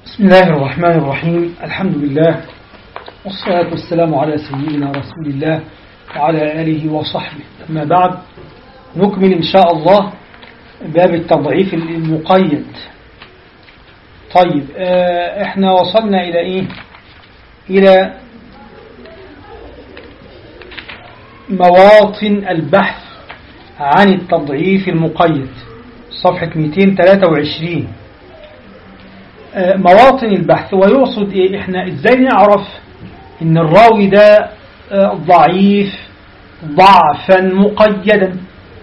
بسم الله الرحمن الرحيم الحمد لله والصلاة والسلام على سيدنا رسول الله وعلى آله وصحبه أما بعد نكمل إن شاء الله باب التضعيف المقيد طيب احنا وصلنا إلى إيه إلى مواطن البحث عن التضعيف المقيد صفحة 223 مواطن البحث ويقصد إيه إحنا إزاي نعرف إن الراوي ده ضعيف ضعفا مقيدا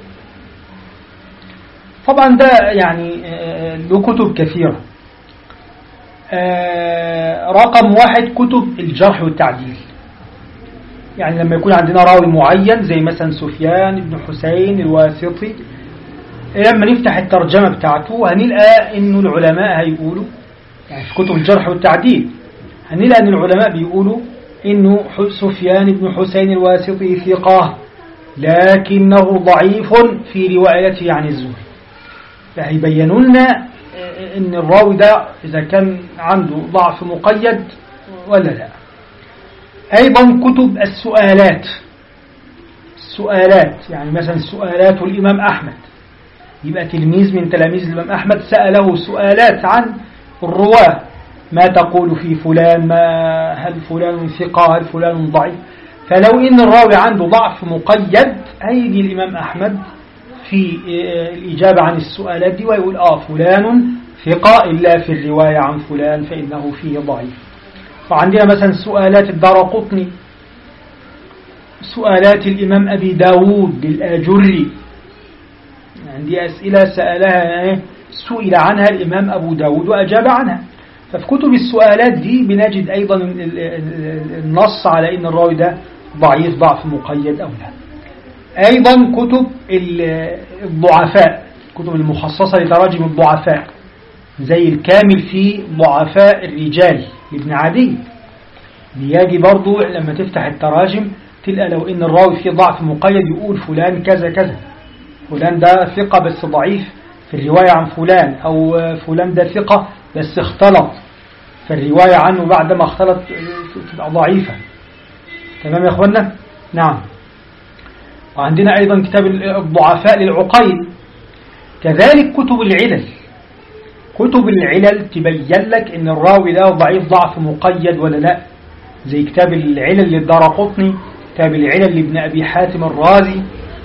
طبعا ده يعني له كتب كثيرة رقم واحد كتب الجرح والتعديل يعني لما يكون عندنا راوي معين زي مثلا سفيان بن حسين الواسطي لما نفتح الترجمة بتاعته هنلقى انه العلماء هيقولوا يعني في كتب الجرح والتعديل هنلقى ان العلماء بيقولوا انه سفيان بن حسين الواسطي ثقة لكنه ضعيف في روايته عن الزهري فهيبينوا لنا ان الراوي ده اذا كان عنده ضعف مقيد ولا لا ايضا كتب السؤالات السؤالات يعني مثلا سؤالات الامام احمد يبقى تلميذ من تلاميذ الامام احمد سأله سؤالات عن الرواة ما تقول في فلان ما هل فلان ثقة هل فلان ضعيف فلو ان الراوي عنده ضعف مقيد هيجي الامام احمد في الإجابة عن السؤالات دي ويقول آه فلان ثقة إلا في الرواية عن فلان فإنه فيه ضعيف وعندنا مثلا سؤالات الدار قطني سؤالات الإمام أبي داود للآجري عندي أسئلة سألها سئل عنها الإمام أبو داود وأجاب عنها ففي كتب السؤالات دي بنجد أيضا النص على أن الراوي ده ضعيف ضعف مقيد أو لا أيضا كتب الضعفاء كتب المخصصة لتراجم الضعفاء زي الكامل في ضعفاء الرجال لابن عدي بيجي برضو لما تفتح التراجم تلقى لو ان الراوي فيه ضعف مقيد يقول فلان كذا كذا فلان ده ثقة بس ضعيف في الرواية عن فلان أو فلان ده ثقة بس اختلط فالرواية عنه بعدما اختلط تبقى ضعيفة تمام يا أخوانا نعم وعندنا أيضا كتاب الضعفاء للعقيل كذلك كتب العلل كتب العلل تبين لك ان الراوي ده ضعيف ضعف مقيد ولا لا زي كتاب العلل للدار قطني كتاب العلل لابن أبي حاتم الرازي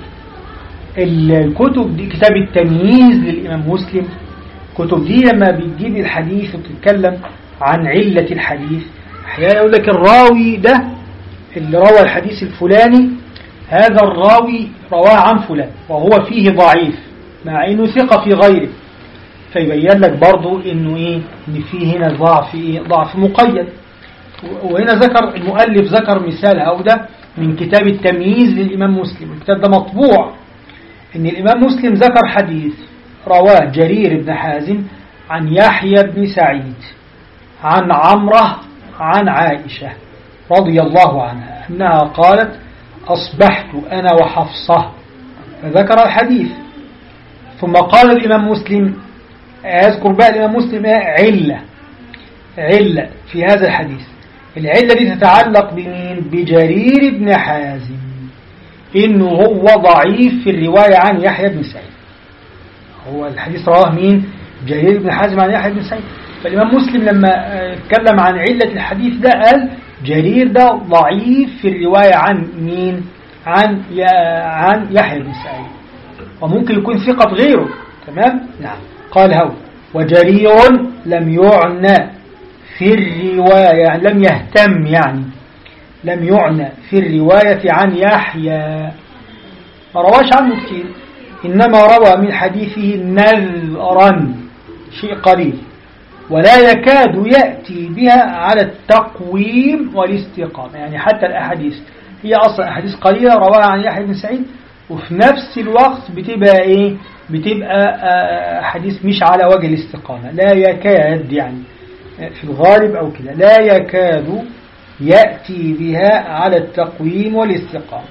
الكتب دي كتاب التمييز للإمام مسلم كتب دي لما بتجيب الحديث وتتكلم عن علة الحديث أحيانا يقول لك الراوي ده اللي روى الحديث الفلاني هذا الراوي رواه عن فلان وهو فيه ضعيف مع انه ثقة في غيره فيبين لك برضو انه ايه ان فيه هنا ضعف ايه ضعف مقيد وهنا ذكر المؤلف ذكر مثال او ده من كتاب التمييز للامام مسلم الكتاب ده مطبوع ان الامام مسلم ذكر حديث رواه جرير بن حازم عن يحيى بن سعيد عن عمره عن عائشة رضي الله عنها انها قالت أصبحت أنا وحفصة فذكر الحديث ثم قال الإمام مسلم أذكر بقى الإمام مسلم علة علة في هذا الحديث العلة دي تتعلق بمين بجرير بن حازم إنه هو ضعيف في الرواية عن يحيى بن سعيد هو الحديث رواه مين جرير بن حازم عن يحيى بن سعيد فالإمام مسلم لما اتكلم عن علة الحديث ده قال جرير ده ضعيف في الرواية عن مين عن عن يحيى بن سعيد وممكن يكون ثقة غيره تمام نعم قال هو وجرير لم يعنى في الرواية يعني لم يهتم يعني لم يعنى في الرواية عن يحيى ما رواش عنه كتير إنما روى من حديثه نذرا شيء قليل ولا يكاد يأتي بها على التقويم والاستقامة يعني حتى الأحاديث هي أصلا أحاديث قليلة رواها عن يحيى بن سعيد وفي نفس الوقت بتبقى إيه بتبقى حديث مش على وجه الاستقامة لا يكاد يعني في الغالب أو كده لا يكاد يأتي بها على التقويم والاستقامة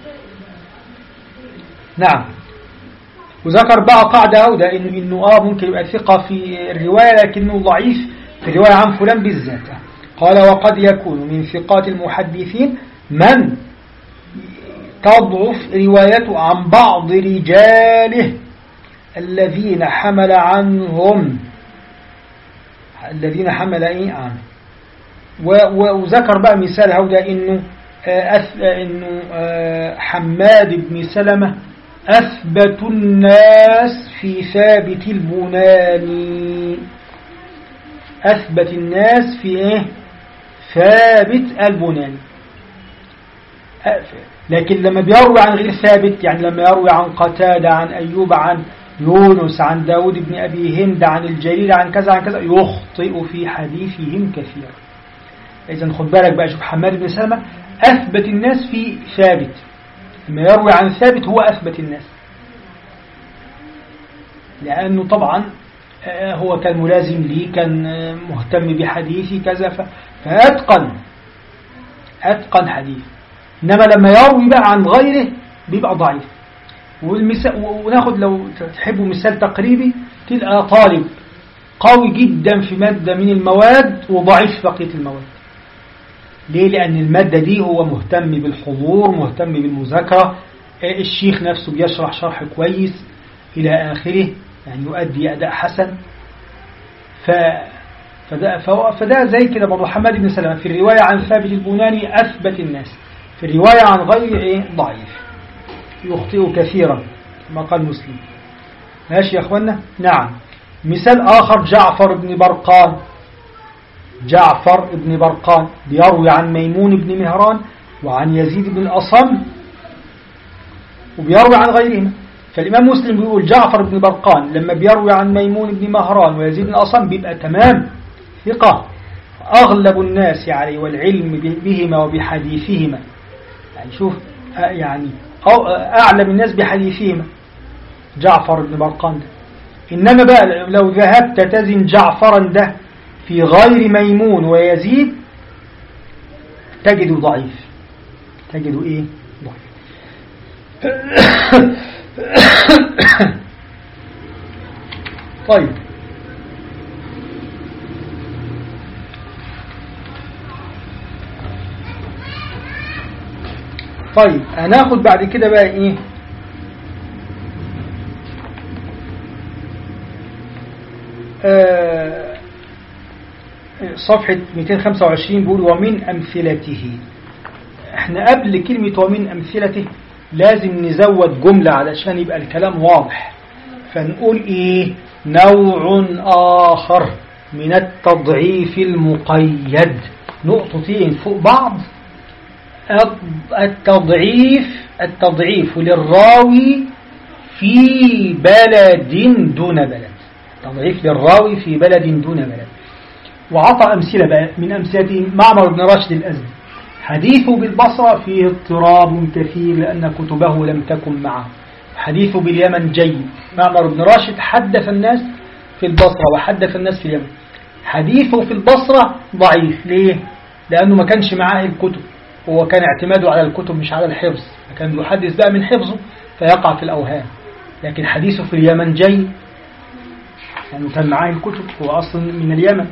نعم وذكر بقى قاعدة أو ده إنه, إنه آه ممكن يبقى ثقة في الرواية لكنه ضعيف في رواية عن فلان بالذات قال وقد يكون من ثقات المحدثين من تضعف روايته عن بعض رجاله الذين حمل عنهم الذين حمل ايه عنه وذكر بقى مثال هودا انه أث... انه حماد بن سلمة اثبت الناس في ثابت البناني اثبت الناس في ايه ثابت البناني لكن لما بيروي عن غير ثابت يعني لما يروي عن قتادة عن أيوب عن يونس عن داود بن أبي هند عن الجليل عن كذا عن كذا يخطئ في حديثهم كثيرا إذا خد بالك بقى شوف حماد بن سلمة أثبت الناس في ثابت لما يروي عن ثابت هو أثبت الناس لأنه طبعا هو كان ملازم لي كان مهتم بحديثي كذا فأتقن أتقن حديث إنما لما يروي بقى عن غيره بيبقى ضعيف والمثال وناخد لو تحبوا مثال تقريبي تلقى طالب قوي جدا في مادة من المواد وضعيف في بقية المواد ليه لأن المادة دي هو مهتم بالحضور مهتم بالمذاكرة الشيخ نفسه بيشرح شرح كويس إلى آخره يعني يؤدي أداء حسن ف فده, فده زي كده برضه حماد بن سلمة في الرواية عن ثابت البناني أثبت الناس في الرواية عن غير إيه ضعيف يخطئ كثيرا كما قال مسلم ماشي يا أخوانا نعم مثال آخر جعفر بن برقان جعفر بن برقان بيروي عن ميمون بن مهران وعن يزيد بن الأصم وبيروي عن غيرهما فالإمام مسلم بيقول جعفر بن برقان لما بيروي عن ميمون بن مهران ويزيد بن الأصم بيبقى تمام ثقة أغلب الناس يعني والعلم بهما وبحديثهما يعني شوف يعني أو أعلم الناس بحديثهما جعفر بن برقان ده إنما بقى لو ذهبت تزن جعفرا ده في غير ميمون ويزيد تجد ضعيف تجد إيه ضعيف طيب طيب هناخد بعد كده بقى ايه آه صفحة 225 بيقول ومن أمثلته احنا قبل كلمة ومن أمثلته لازم نزود جملة علشان يبقى الكلام واضح فنقول ايه نوع آخر من التضعيف المقيد نقطتين فوق بعض التضعيف التضعيف للراوي في بلد دون بلد تضعيف للراوي في بلد دون بلد وعطى أمثلة بقى من أمثلة معمر بن راشد الأزدي حديثه بالبصرة فيه اضطراب كثير لأن كتبه لم تكن معه حديثه باليمن جيد معمر بن راشد حدث الناس في البصرة وحدث الناس في اليمن حديثه في البصرة ضعيف ليه؟ لأنه ما كانش معاه الكتب هو كان اعتماده على الكتب مش على الحفظ كان يحدث بقى من حفظه فيقع في الأوهام لكن حديثه في اليمن جيد يعني كان معاه الكتب هو أصلا من اليمن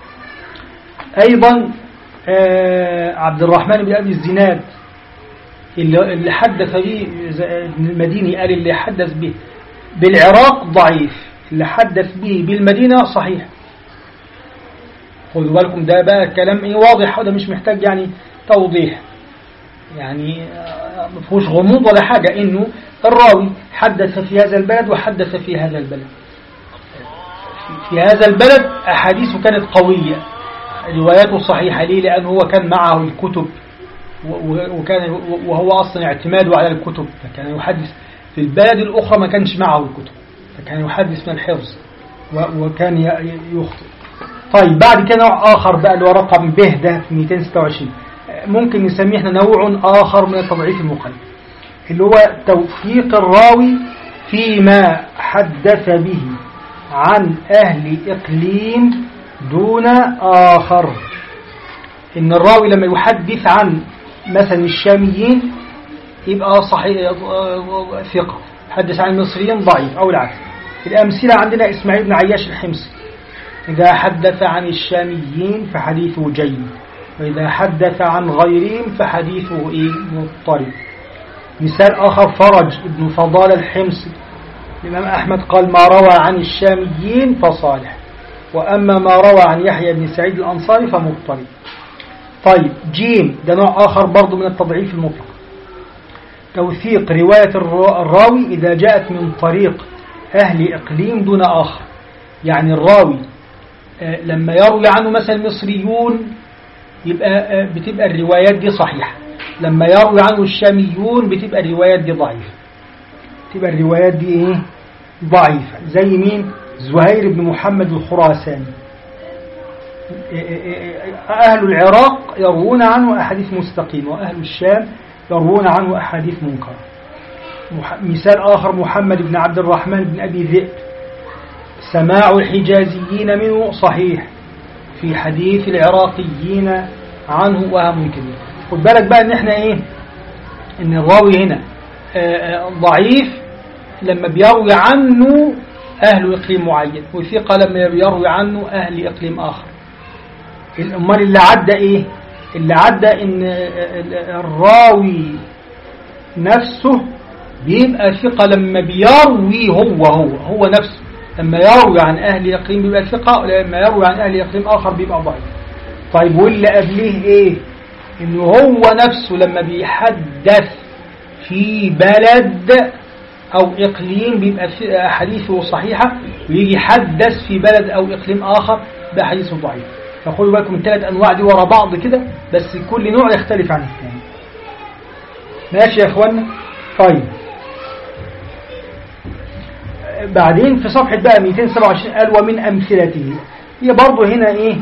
أيضا عبد الرحمن بن أبي الزناد اللي حدث به المديني قال اللي حدث به بالعراق ضعيف اللي حدث به بالمدينة صحيح خذوا بالكم ده بقى كلام ايه واضح ده مش محتاج يعني توضيح يعني ما فيهوش غموض ولا حاجة انه الراوي حدث في هذا البلد وحدث في هذا البلد في هذا البلد أحاديثه كانت قوية رواياته صحيحة ليه لأنه هو كان معه الكتب وكان وهو أصلا اعتماده على الكتب فكان يحدث في البلد الأخرى ما كانش معه الكتب فكان يحدث من الحفظ وكان يخطئ طيب بعد كده نوع آخر بقى اللي هو رقم ب ده في 226 ممكن نسميه احنا نوع آخر من التضعيف المقيد اللي هو توثيق الراوي فيما حدث به عن أهل إقليم دون آخر إن الراوي لما يحدث عن مثلا الشاميين يبقى صحيح ثقة يحدث عن المصريين ضعيف أو العكس الأمثلة عندنا إسماعيل بن عياش الحمصي إذا حدث عن الشاميين فحديثه جيد وإذا حدث عن غيرهم فحديثه إيه مضطرب مثال آخر فرج ابن فضال الحمصي الإمام أحمد قال ما روى عن الشاميين فصالح وأما ما روى عن يحيى بن سعيد الأنصاري فمضطرب طيب جيم ده نوع آخر برضو من التضعيف المطلق توثيق رواية الراوي إذا جاءت من طريق أهل إقليم دون آخر يعني الراوي آه، لما يروي عنه مثلا مصريون يبقى آه، بتبقى الروايات دي صحيحة لما يروي عنه الشاميون بتبقى الروايات دي ضعيفة تبقى الروايات دي ايه ضعيفة زي مين زهير بن محمد الخراساني أهل العراق يروون عنه أحاديث مستقيم وأهل الشام يروون عنه أحاديث منكرة مثال آخر محمد بن عبد الرحمن بن أبي ذئب سماع الحجازيين منه صحيح في حديث العراقيين عنه وهم كبير خد بالك بقى ان احنا ايه ان الراوي هنا آه، آه، ضعيف لما بيروي عنه أهل إقليم معين وثقة لما بيروي عنه أهل إقليم آخر الأمال اللي عدى إيه اللي عدى إن الراوي نفسه بيبقى ثقة لما بيروي هو هو هو نفسه لما يروي عن أهل يقين بيبقى ثقة ولما يروي عن أهل يقين آخر بيبقى ضعيف طيب واللي قبليه إيه إنه هو نفسه لما بيحدث في بلد أو إقليم بيبقى حديثه صحيحة ويجي يحدث في بلد أو إقليم آخر بحديثه ضعيف فخذوا بالكم الثلاث أنواع دي ورا بعض كده بس كل نوع يختلف عن الثاني ماشي يا إخوانا طيب بعدين في صفحة بقى 227 قال ومن أمثلته هي برضه هنا إيه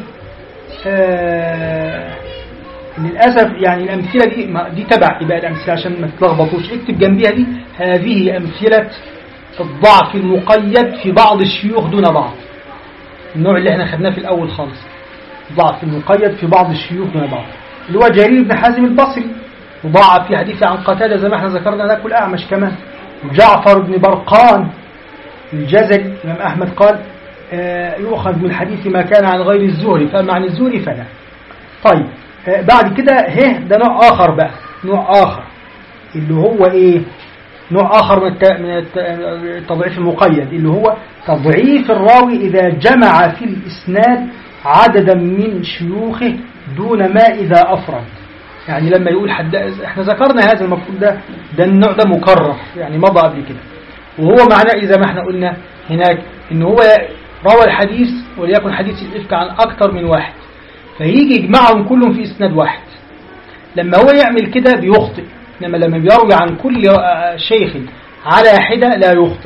آه للأسف يعني الأمثلة دي دي تبع يبقى الأمثلة عشان ما تتلخبطوش اكتب جنبيها دي هذه أمثلة الضعف المقيد في بعض الشيوخ دون بعض النوع اللي احنا خدناه في الأول خالص ضعف المقيد في بعض الشيوخ دون بعض اللي هو جرير بن حازم البصري وضعف في حديث عن قتادة زي ما احنا ذكرنا ذاك الأعمش كمان جعفر بن برقان الجزري الإمام أحمد قال آه، يؤخذ من حديث ما كان عن غير الزهري فأما عن الزهري فلا طيب آه، بعد كده هه ده نوع آخر بقى نوع آخر اللي هو إيه نوع آخر من التضعيف المقيد اللي هو تضعيف الراوي إذا جمع في الإسناد عددا من شيوخه دون ما إذا أفرد يعني لما يقول حد احنا ذكرنا هذا المفروض ده ده النوع ده مكرر يعني مضى قبل كده وهو معناه إذا ما احنا قلنا هناك إن هو روى الحديث وليكن حديث الإفك عن أكثر من واحد فيجي يجمعهم كلهم في إسناد واحد لما هو يعمل كده بيخطئ إنما لما بيروي عن كل شيخ على حدة لا يخطئ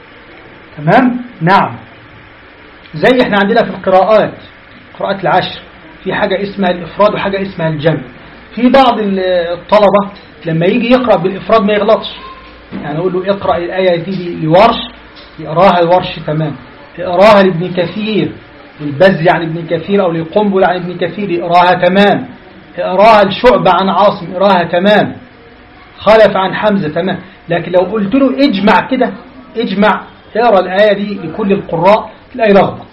تمام نعم زي احنا عندنا في القراءات قراءات العشر في حاجة اسمها الإفراد وحاجة اسمها الجمع في بعض الطلبة لما يجي يقرأ بالإفراد ما يغلطش يعني أقول له اقرأ الآية دي لورش يقراها الورش تمام اقراها لابن كثير البزي عن ابن كثير أو لقنبل عن ابن كثير اقراها تمام اقراها الشعبة عن عاصم اقراها تمام خلف عن حمزة تمام لكن لو قلت له اجمع كده اجمع اقرا الآية دي لكل القراء لا يلخبط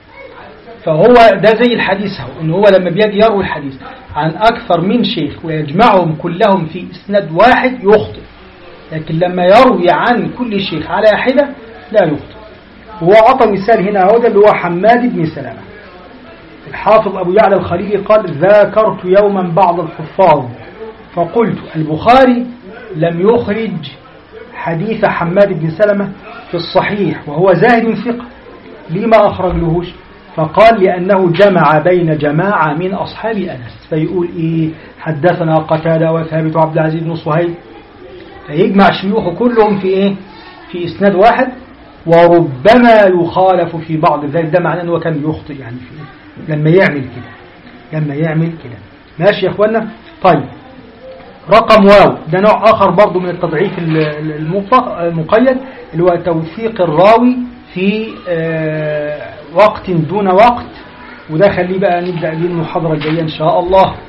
فهو ده زي الحديث هو ان هو لما بيجي يروي الحديث عن أكثر من شيخ ويجمعهم كلهم في إسناد واحد يخطئ لكن لما يروي عن كل شيخ على حدة لا يخطئ هو عطى مثال هنا هذا اللي هو حماد بن سلامة الحافظ أبو يعلى الخليلي قال ذاكرت يوما بعض الحفاظ فقلت البخاري لم يخرج حديث حماد بن سلمة في الصحيح وهو زاهد ثقة لما أخرج لهوش فقال لأنه جمع بين جماعة من أصحاب أنس فيقول إيه حدثنا قتادة وثابت عبد العزيز بن صهيب فيجمع شيوخه كلهم في إيه في إسناد واحد وربما يخالف في بعض ذلك ده معناه أنه كان يخطئ يعني في إيه؟ لما يعمل كده لما يعمل كده ماشي يا أخوانا طيب رقم واو ده نوع آخر برضو من التضعيف المقيد اللي هو توثيق الراوي في آه، وقت دون وقت وده خليه بقى نبدأ به المحاضرة الجاية إن شاء الله